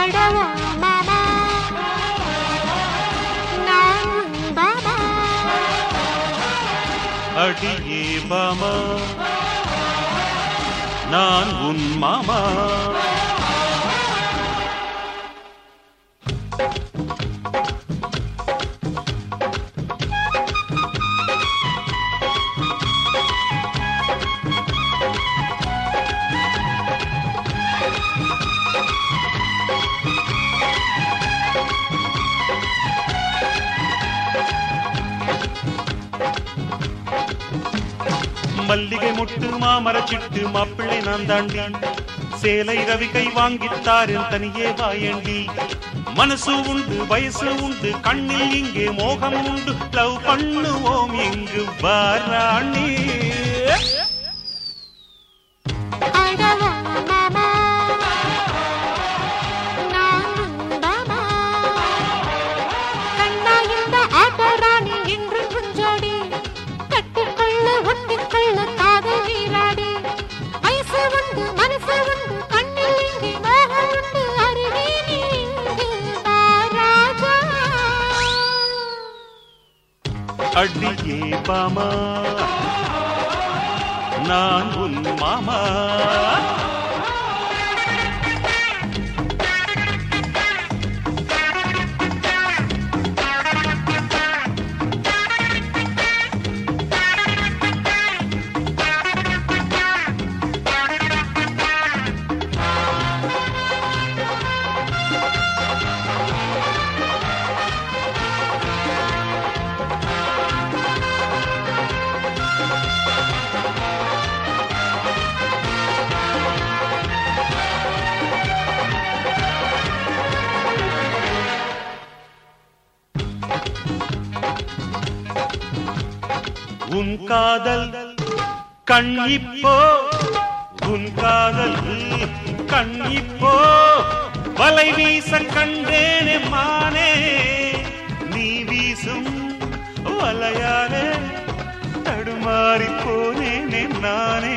அடவா மாமா நான் உன் பாமா அடியே பாமா நான் உன் மாமா மல்லிகை முட்டு மாமர சிட்டு மாப்பிள்ளை நான் தாண்டி சேலை ரவி கை வாங்கித்தாரு தனியே வாயண்டி மனசு உண்டு வயசு உண்டு கண்ணில் இங்கே மோகம் உண்டு லவ் பண்ணுவோம் இங்கு வாராணி அடவா மாமா நான் உன் பாமா கண்ணா இந்த ஆட்டராணி என்று குஞ்சாடி கட்டிக்கொள்ள ஒட்டிக்கொள்ள காதல் நீராடி வயசு உண்டு மனசு உண்டு கண்ணில் இங்கே மோகம் உண்டு அருகே நீ இங்கு வா ராஜா அடியே பாமா நான் உன் மாமா உன் காதல் கண்ணிப்போ உன் காதல் கண்ணிப்போ வலை வீச கண்டேனே மானே நீ வீசும் வலையாலே தடுமாறி போனேனே நானே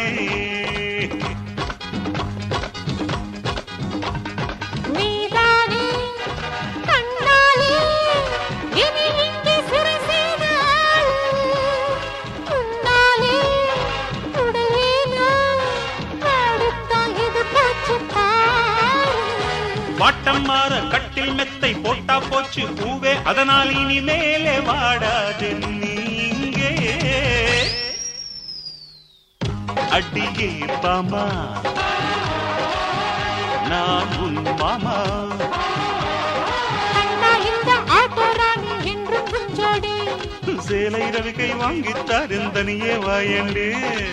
நீதானே கண்ணாலே என்னை இங்கே சிறை செய்த ஆள். உன்னாலே உடையேனோ அடுத்தான் இது போச்சு பாரு. வாட்டம் மாற கட்டில் மெத்தை போட்டா போச்சு பூவே அதனால் இனி மேலே வாடாது நீங்க அடியே பாமா நான் உன் மாமா கண்ணா இந்த ஆட்டோராணி என்றும் குஞ்சாடி சேலை ரவிக்கை வாங்கித்தார் தனியே வாயண்டு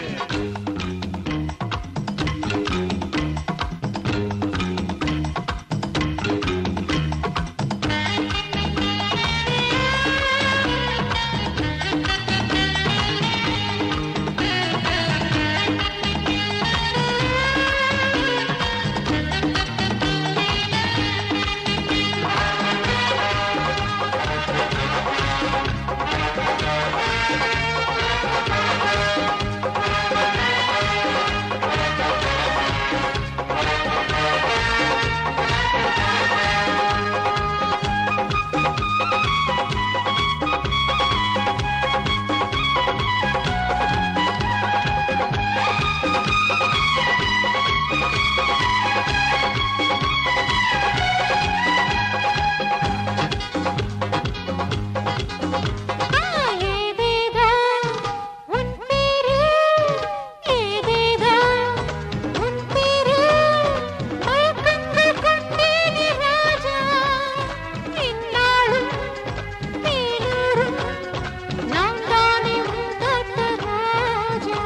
ஆ, ஏதேதோ உன் பேரு, ஏதேதோ உன் பேரு. மயக்கங்கள் கொண்டேனே ராஜா. இந்நாளும் தேனூரும் நான் தானே உன் தோட்ட ராஜா.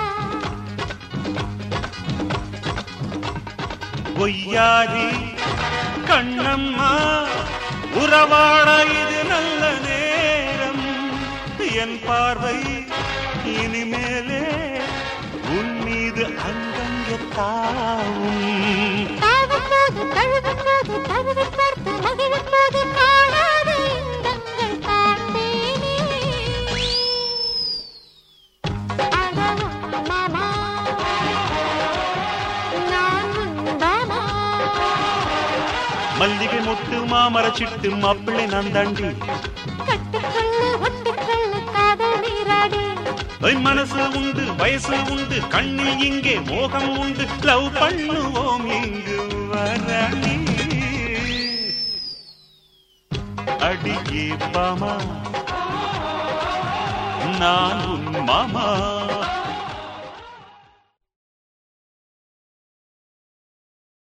பொய்யாரி கண்ணம்மா உறவாட இது நல்ல நேரம் என் பார்வை இனிமேலே உன் மீது அங்கங்கே தாவும் தாவும் போது, தழுவும் போது, தழுவி பார்த்து மகிழும் போது காணாத இன்பங்கள் காண்பேனே. அடவா மாமா, நான் உன் பாமா. மல்லிகை மொட்டு மாமர சிட்டு மாப்பிள்ளை நான் தாண்டி கட்டுக்கொள்ளு ஒட்டிக்கொள்ளு காதல் நீராடி ஐ, மனசு உண்டு வயசு உண்டு கண்ணில் இங்கே மோகம் உண்டு லவ் பண்ணுவோம் இங்கு வரணி அடியே பாமா நான் உன் மாமா